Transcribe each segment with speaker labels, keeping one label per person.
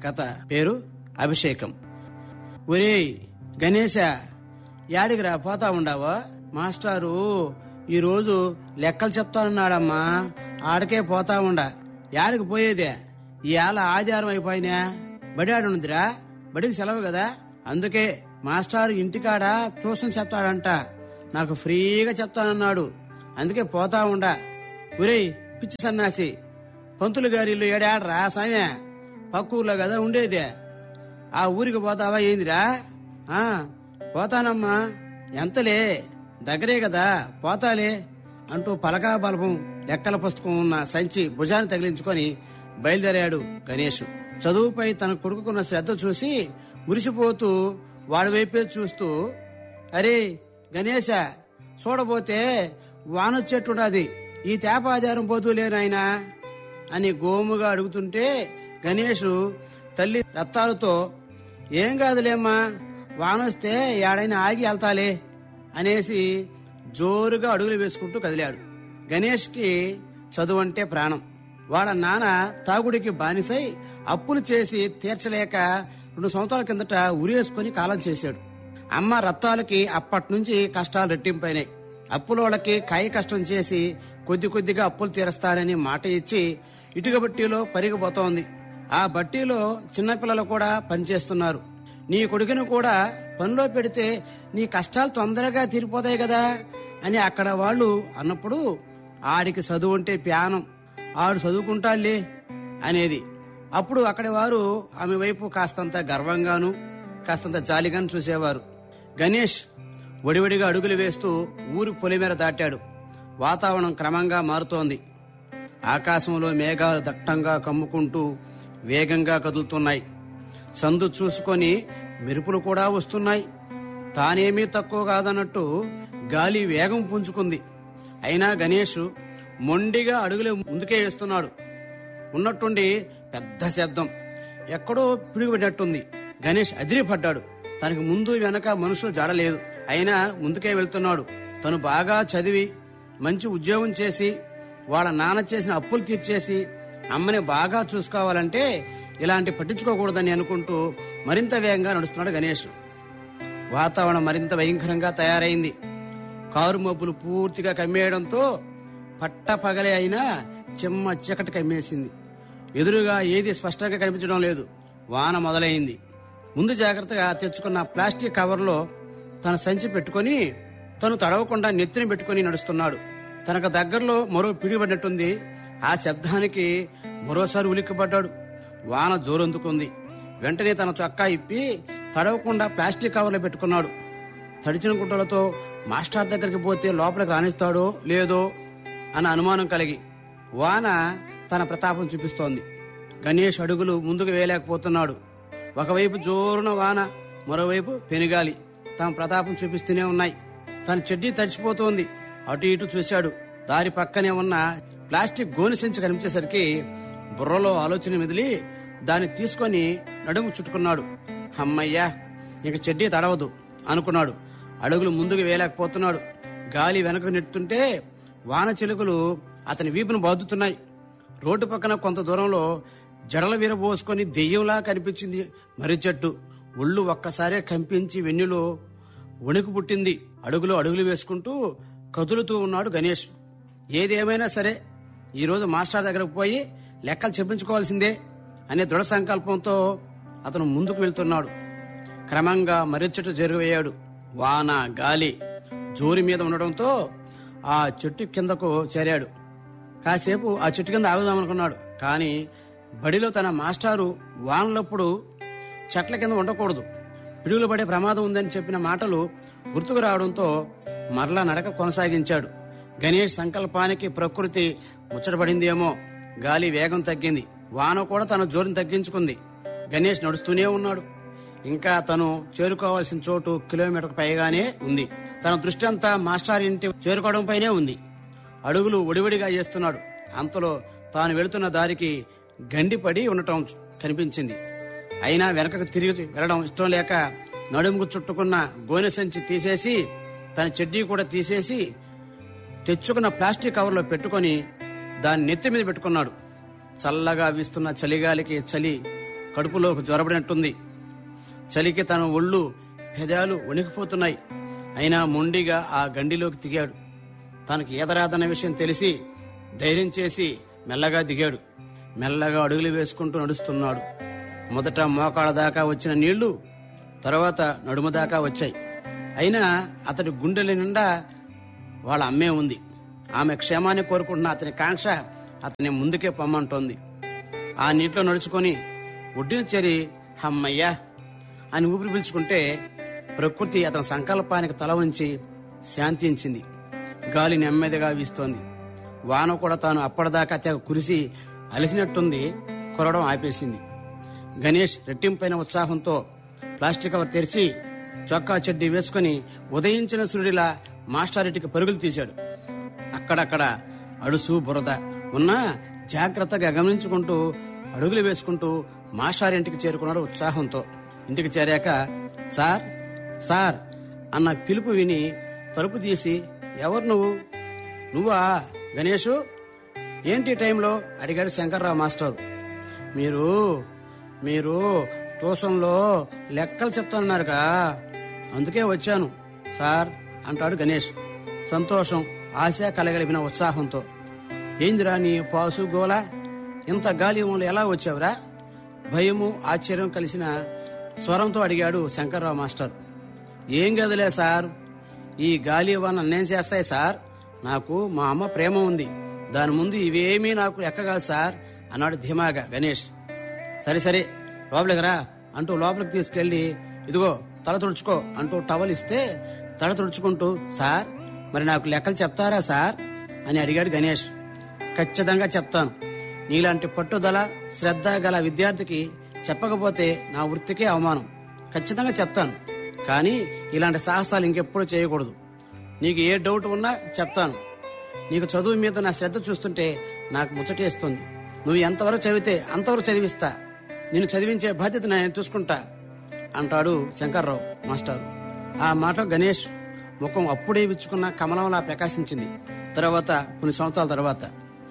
Speaker 1: కథ పేరు అభిషేకం ఒరేయ్ గణేశ యాడికి రా పోతా ఉండావా మాస్టారు ఈరోజు లెక్కలు చెప్తానన్నాడమ్మా ఆడకే పోతా ఉండా యాడికి పోయేదే ఇవాళ ఆదివారం అయిపోయినా బడి ఆడుందిరా బడికి సెలవు కదా అందుకే మాస్టారు ఇంటికాడ ట్యూషన్ చెప్తాడంట నాకు ఫ్రీగా చెప్తానన్నాడు అందుకే పోతా ఉండా ఒరేయ్ పిచ్చి సన్నాసి పంతులు గారి ఇల్లు ఏడాడరా సామె పక్క ఊర్లో కదా ఉండేదే ఆ ఊరికి పోతావా ఏందిరా ఆ పోతానమ్మా ఎంతలే దగ్గరే కదా పోతాలే అంటూ పలకా బలపం లెక్కల పుస్తకం ఉన్న సంచి భుజాన్ని తగిలించుకొని బయలుదేరాడు గణేష్ చదువుపై తన కొడుకుకున్న శ్రద్ధ చూసి మురిసిపోతూ వాడి వైపే చూస్తూ అరే గణేశ చూడబోతే వానొచ్చేట్టుండది ఈ తేపాధారం పోతూలే నాయనా అని గోముగా అడుగుతుంటే గణేష్ తల్లి రత్తాలతో ఏం కాదులేమ్మా వానొస్తే ఏడైనా ఆగి వెళ్తాలే అనేసి జోరుగా అడుగులు వేసుకుంటూ కదిలాడు గణేష్కి చదువు అంటే ప్రాణం వాళ్ళ నాన్న తాగుడికి బానిసై అప్పులు చేసి తీర్చలేక రెండు సంవత్సరాల కిందట ఉరేసుకొని కాలం చేశాడు అమ్మ రత్తాలకి అప్పటి నుంచి కష్టాలు రెట్టింపైనాయి అప్పులోళ్ళకి కాయ కష్టం చేసి కొద్ది కొద్దిగా అప్పులు తీరుస్తానని మాట ఇచ్చి ఇటుక బట్టీలో పరిగిపోతోంది ఆ బట్టీలో చిన్నపిల్లలు కూడా పనిచేస్తున్నారు నీ కొడుకును కూడా పనిలో పెడితే నీ కష్టాలు తొందరగా తీరిపోతాయి కదా అని అక్కడ వాళ్ళు అన్నప్పుడు ఆడికి చదువు అంటే ప్యానం ఆడు చదువుకుంటాడులే అనేది అప్పుడు అక్కడి వారు ఆమె వైపు కాస్తంత గర్వంగాను కాస్తంత జాలిగాను చూసేవారు గణేష్ వడివడిగా అడుగులు వేస్తూ ఊరి పొలిమేర దాటాడు వాతావరణం క్రమంగా మారుతోంది ఆకాశంలో మేఘాలు దట్టంగా కమ్ముకుంటూ వేగంగా కదులుతున్నాయి సందు చూసుకొని మెరుపులు కూడా వస్తున్నాయి తానేమీ తక్కువ కాదన్నట్టు గాలి వేగం పుంజుకుంది అయినా గణేష్ మొండిగా అడుగులు ముందుకే వేస్తున్నాడు ఉన్నట్టుండి పెద్ద శబ్దం ఎక్కడో పిడుగుపడినట్టుంది గణేష్ అదిరిపడ్డాడు తనకి ముందు వెనక మనుషులు జాడలేదు అయినా ముందుకే వెళ్తున్నాడు తను బాగా చదివి మంచి ఉద్యోగం చేసి వాళ్ళ నాన్న చేసిన అప్పులు తీర్చేసి అమ్మని బాగా చూసుకోవాలంటే ఇలాంటి పట్టించుకోకూడదని అనుకుంటూ మరింత వేగంగా నడుస్తున్నాడు గణేష్ వాతావరణం మరింత భయంకరంగా తయారైంది కారు మబ్బులు పూర్తిగా కమ్మేయడంతో పట్ట పగలే అయినా చెమ్మ చీకటి కమ్మేసింది ఎదురుగా ఏది స్పష్టంగా కనిపించడం లేదు వాన మొదలైంది ముందు జాగ్రత్తగా తెచ్చుకున్న ప్లాస్టిక్ కవర్లో తన సంచి పెట్టుకొని తను తడవకుండా నెత్తిని పెట్టుకొని నడుస్తున్నాడు తనకు దగ్గరలో మరో పిడిపడినట్టుంది ఆ శబ్దానికి మరోసారి ఉలిక్కిపడ్డాడు వాన జోరందుకుంది వెంటనే తన చొక్కా ఇప్పి తడవకుండా ప్లాస్టిక్ కవర్లో పెట్టుకున్నాడు తడిచిన గుడ్డలతో మాస్టర్ దగ్గరికి పోతే లోపలికి రాణిస్తాడో లేదో అన్న అనుమానం కలిగి వాన తన ప్రతాపం చూపిస్తోంది గణేష్ అడుగులు ముందుకు వేయలేకపోతున్నాడు ఒకవైపు జోరున వాన మరోవైపు పెనుగాలి తమ ప్రతాపం చూపిస్తూనే ఉన్నాయి తన చెడ్డీ తడిచిపోతోంది అటు ఇటు చూశాడు దారి పక్కనే ఉన్న ప్లాస్టిక్ గోని సంచి కనిపించేసరికి బుర్రలో ఆలోచన మెదిలి దాన్ని తీసుకొని నడుము చుట్టుకున్నాడు అమ్మయ్యా ఇక చెడ్డీ తడవదు అనుకున్నాడు అడుగులు ముందుకు వేయలేకపోతున్నాడు గాలి వెనక నెడుతుంటే వాన చిలుకలు అతని వీపును బాదుతున్నాయి రోడ్డు పక్కన కొంత దూరంలో జడల విరబోసుకొని దెయ్యంలా కనిపించింది మర్రి చెట్టు ఒళ్ళు ఒక్కసారే కంపించి వెన్నులో వణుకు పుట్టింది అడుగులో అడుగులు వేసుకుంటూ కదులుతూ ఉన్నాడు గణేష్ ఏదేమైనా సరే ఈ రోజు మాస్టర్ దగ్గరకు పోయి లెక్కలు చెప్పించుకోవాల్సిందే అనే దృఢ సంకల్పంతో అతను ముందుకు వెళ్తున్నాడు క్రమంగా మర్రి చెట్టు జరుగయ్యాడు వాన గాలి జోరి మీద ఉండడంతో ఆ చెట్టు కిందకు చేరాడు కాసేపు ఆ చెట్టు కింద ఆగుదామనుకున్నాడు కానీ బడిలో తన మాస్టారు వానలప్పుడు చెట్ల కింద ఉండకూడదు పిడుగులు పడే ప్రమాదం ఉందని చెప్పిన మాటలు గుర్తుకు రావడంతో మరలా నడక కొనసాగించాడు గణేష్ సంకల్పానికి ప్రకృతి ముచ్చటపడిందేమో గాలి వేగం తగ్గింది వాన కూడా తన జోరుని తగ్గించుకుంది గణేష్ నడుస్తూనే ఉన్నాడు ఇంకా తను చేరుకోవాల్సిన చోటు కిలోమీటర్ పైగానే ఉంది తన దృష్టి అంతా మాస్టర్ ఇంటి చేరుకోవడం పైనే ఉంది అడుగులు ఒడివడిగా చేస్తున్నాడు అంతలో తాను వెళుతున్న దారికి గండిపడి ఉండటం కనిపించింది అయినా వెనకకు తిరిగి వెళ్ళడం ఇష్టం లేక నడుముకు చుట్టుకున్న గోనె సంచి తీసేసి తన చెడ్డీ కూడా తీసేసి తెచ్చుకున్న ప్లాస్టిక్ కవర్లో పెట్టుకొని దాన్ని నెత్తి మీద పెట్టుకున్నాడు చల్లగా వీస్తున్న చలిగాలికి చలి కడుపులోకి జ్వరబడినట్టుంది చలికి తన ఒళ్ళు పెదాలు వణికిపోతున్నాయి అయినా మొండిగా ఆ గండిలోకి దిగాడు తనకి ఈదరాదన్న విషయం తెలిసి ధైర్యం చేసి మెల్లగా దిగాడు మెల్లగా అడుగులు వేసుకుంటూ నడుస్తున్నాడు మొదట మోకాళ్ళ దాకా వచ్చిన నీళ్లు తర్వాత నడుము దాకా వచ్చాయి అయినా అతడి గుండెల నిండా వాళ్ళ అమ్మే ఉంది ఆమె క్షేమాన్ని కోరుకుంటున్న అతని కాంక్ష అతని ముందుకే పొమ్మంటోంది ఆ నీటిలో నడుచుకొని ఒడ్డున చేరి హమ్మయ్యా అని ఊపిరి పీల్చుకుంటే ప్రకృతి అతని సంకల్పానికి తల వంచి శాంతించింది గాలి నెమ్మదిగా వీస్తోంది వాన కూడా తాను అప్పటిదాకా తెగ కురిసి అలిసినట్టుంది కొరడం ఆపేసింది గణేష్ రెట్టింపైన ఉత్సాహంతో ప్లాస్టిక్ కవర్ తెరిచి చొక్కా చెడ్డీ వేసుకుని ఉదయించిన సూర్యుడిలా మాస్టారెడ్డికి పరుగులు తీశాడు అక్కడక్కడ అడుసు బురద ఉన్నా జాగ్రత్తగా గమనించుకుంటూ అడుగులు వేసుకుంటూ మాస్టార్ ఇంటికి చేరుకున్నాడు ఉత్సాహంతో ఇంటికి చేరాక సార్ సార్ అన్న పిలుపు విని తలుపు తీసి ఎవరు నువ్వు నువ్వా గణేషు ఏంటి ఈ టైంలో అడిగాడు శంకర్రావు మాస్టర్ మీరు మీరు ట్యూషన్లో లెక్కలు చెప్తున్నారుగా అందుకే వచ్చాను సార్ అంటాడు గణేష్ సంతోషం ఆశ కలగలిపిన ఉత్సాహంతో ఏందిరా నీ పాసు గోల ఇంత గాలి ఎలా వచ్చావురా భయము ఆశ్చర్యం కలిసిన స్వరంతో అడిగాడు శంకర్రావు మాస్టర్ ఏం గదిలే సార్ ఈ గాలి వాన నన్నేం చేస్తాయి సార్ నాకు మా అమ్మ ప్రేమ ఉంది దాని ముందు ఇవేమీ నాకు ఎక్కగాదు సార్ అన్నాడు ధీమాగా గణేష్ సరే సరే లోపలికి రా అంటూ లోపలికి తీసుకెళ్లి ఇదిగో తల తుడుచుకో అంటూ టవల్ ఇస్తే తల తుడుచుకుంటూ సార్ మరి నాకు లెక్కలు చెప్తారా సార్ అని అడిగాడు గణేష్ ఖచ్చితంగా చెప్తాను నీలాంటి పట్టుదల శ్రద్ధ గల విద్యార్థికి చెప్పకపోతే నా వృత్తికే అవమానం ఖచ్చితంగా చెప్తాను కానీ ఇలాంటి సాహసాలు ఇంకెప్పుడు చేయకూడదు నీకు ఏ డౌట్ ఉన్నా చెప్తాను నీకు చదువు మీద నా శ్రద్ధ చూస్తుంటే నాకు ముచ్చటేస్తుంది నువ్వు ఎంతవరకు చదివితే అంతవరకు చదివిస్తా నేను చదివించే బాధ్యత నేను చూసుకుంటా అంటాడు శంకర్రావు మాస్టర్ ఆ మాట గణేష్ ముఖం అప్పుడే విచ్చుకున్న కమలంలా ప్రకాశించింది తర్వాత కొన్ని సంవత్సరాల తర్వాత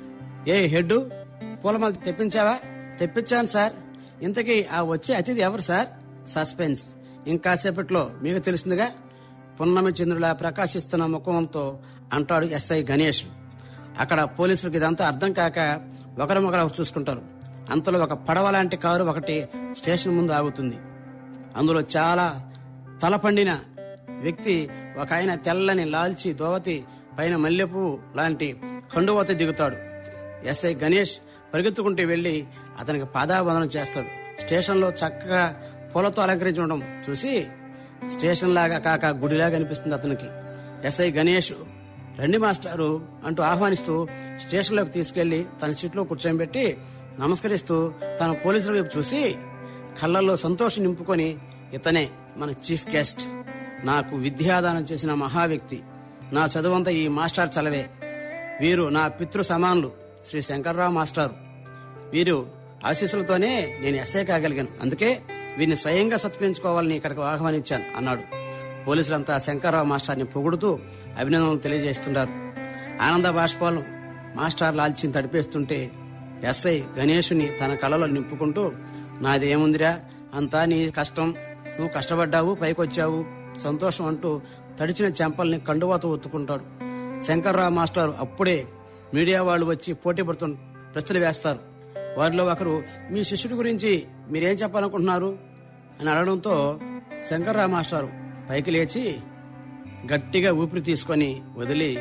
Speaker 1: ఏ హెడ్ పూలమాల తెప్పించావా తెప్పించాను సార్ ఇంతకీ ఆ వచ్చే అతిథి ఎవరు సార్ సస్పెన్స్ ఇంకాసేపట్లో మీకు తెలిసిందిగా పున్నమి చంద్రులా ప్రకాశిస్తున్న ముఖంతో అంటాడు ఎస్ఐ గణేష్ అక్కడ పోలీసులకు ఇదంతా అర్థం కాక ఒకరినొకరు చూసుకుంటారు అంతలో ఒక పడవ లాంటి కారు ఒకటి స్టేషన్ ముందు ఆగుతుంది అందులో చాలా తలపండిన వ్యక్తి ఒక ఆయన తెల్లని లాల్చి దోవతి పైన మల్లెపు లాంటి కండువత దిగుతాడు ఎస్ఐ గణేష్ పరిగెత్తుకుంటూ వెళ్లి అతనికి పాదాబంధనం చేస్తాడు స్టేషన్లో చక్కగా పూలతో అలంకరించి ఉండడం చూసి స్టేషన్ లాగా కాక గుడిలాగా అనిపిస్తుంది అతనికి ఎస్ఐ గణేష్ రండి మాస్టారు అంటూ ఆహ్వానిస్తూ స్టేషన్లోకి తీసుకెళ్లి తన సీట్లో కూర్చోబెట్టి నమస్కరిస్తూ తన పోలీసుల వైపు చూసి కళ్ళల్లో సంతోషం నింపుకొని ఇతనే మన చీఫ్ గెస్ట్ నాకు విద్యాదానం చేసిన మహా వ్యక్తి నా చదువంతా ఈ మాస్టర్ చలవే వీరు నా పితృ సమానులు శ్రీ శంకర్రావు మాస్టారు వీరు ఆశీస్సులతోనే నేను ఎస్ఐ కాగలిగాను అందుకే వీరిని స్వయంగా సత్కరించుకోవాలని ఇక్కడికి ఆహ్వానించాను అన్నాడు పోలీసులంతా శంకర్రావు మాస్టర్ని పొగుడుతూ అభినందనలు తెలియజేస్తున్నారు ఆనంద బాష్పాలను మాస్టర్ లాల్చిని తడిపేస్తుంటే ఎస్ఐ గణేషుని తన కళలో నింపుకుంటూ నాదేముందిరా అంతా నీ కష్టం నువ్వు కష్టపడ్డావు పైకొచ్చావు సంతోషం అంటూ తడిచిన చెంపల్ని కండువాతో ఒత్తుకుంటాడు శంకర్రావు మాస్టర్ అప్పుడే మీడియా వాళ్ళు వచ్చి పోటీ పడుతు ప్రశ్నలు వేస్తారు వారిలో ఒకరు మీ శిష్యుడి గురించి మీరేం చెప్పాలనుకుంటున్నారు అని అడగడంతో శంకర్రావు మాస్టర్ పైకి లేచి గట్టిగా ఊపిరి తీసుకొని వదిలి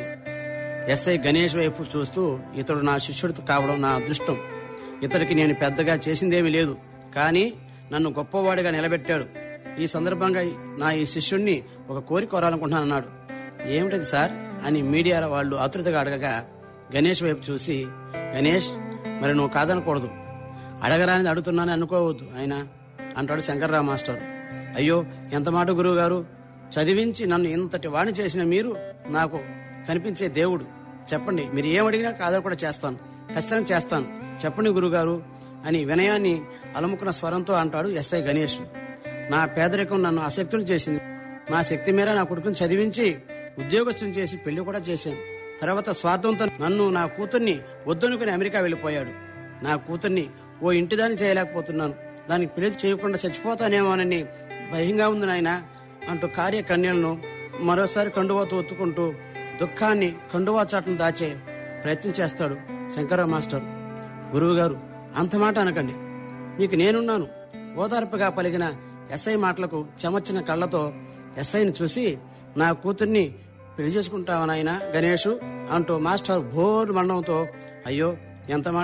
Speaker 1: ఎస్ఐ గణేష్ వైపు చూస్తూ ఇతడు నా శిష్యుడు కావడం నా అదృష్టం ఇతడికి నేను పెద్దగా చేసిందేమీ లేదు కానీ నన్ను గొప్పవాడిగా నిలబెట్టాడు ఈ సందర్భంగా నా ఈ శిష్యుణ్ణి ఒక కోరిక కోరాలనుకుంటున్నాను అన్నాడు ఏమిటది సార్ అని మీడియా వాళ్ళు ఆతృతగా అడగగా గణేష్ వైపు చూసి గణేష్ మరి నువ్వు కాదనకూడదు అడగరానిది అడుగుతున్నానని అనుకోవద్దు ఆయన అంటాడు శంకర్రావు మాస్టర్ అయ్యో ఎంత మాట గురువు గారు చదివించి నన్ను ఇంతటి వాణి చేసిన మీరు నాకు కనిపించే దేవుడు చెప్పండి మీరు ఏం అడిగినా కాదని కూడా చేస్తాను ఖచ్చితంగా చేస్తాను చెప్పండి గురుగారు అని వినయాన్ని అలముకున్న స్వరంతో అంటాడు ఎస్ఐ గణేష్ నా పేదరికం నన్ను అశక్తులు చేసింది నా శక్తి మేర నా కొడుకుని చదివించి ఉద్యోగస్తుం చేసి పెళ్లి కూడా చేశాను తర్వాత స్వార్థంతో నన్ను నా కూతుర్ని వద్దనుకుని అమెరికా వెళ్లిపోయాడు నా కూతుర్ని ఓ ఇంటిదాన్ని చేయలేకపోతున్నాను దానికి పెళ్లి చేయకుండా చచ్చిపోతానేమోనని భయంగా ఉంది నాయన అంటూ కార్య కన్యలను మరోసారి కండువాతో ఒత్తుకుంటూ దుఃఖాన్ని కండువా చాటును దాచే ప్రయత్నం చేస్తాడు శంకరరావు మాస్టర్ గురువు గారు అంత మాట అనకండి నీకు నేనున్నాను ఓదార్పుగా పలిగిన ఎస్ఐ మాటలకు చెమర్చిన కళ్ళతో ఎస్ఐని చూసి నా కూతుర్ని పెళ్లి చేసుకుంటావా నాయనా గణేషు అంటూ మాస్టర్ భోర్ మండంతో అయ్యో ఎంత మాట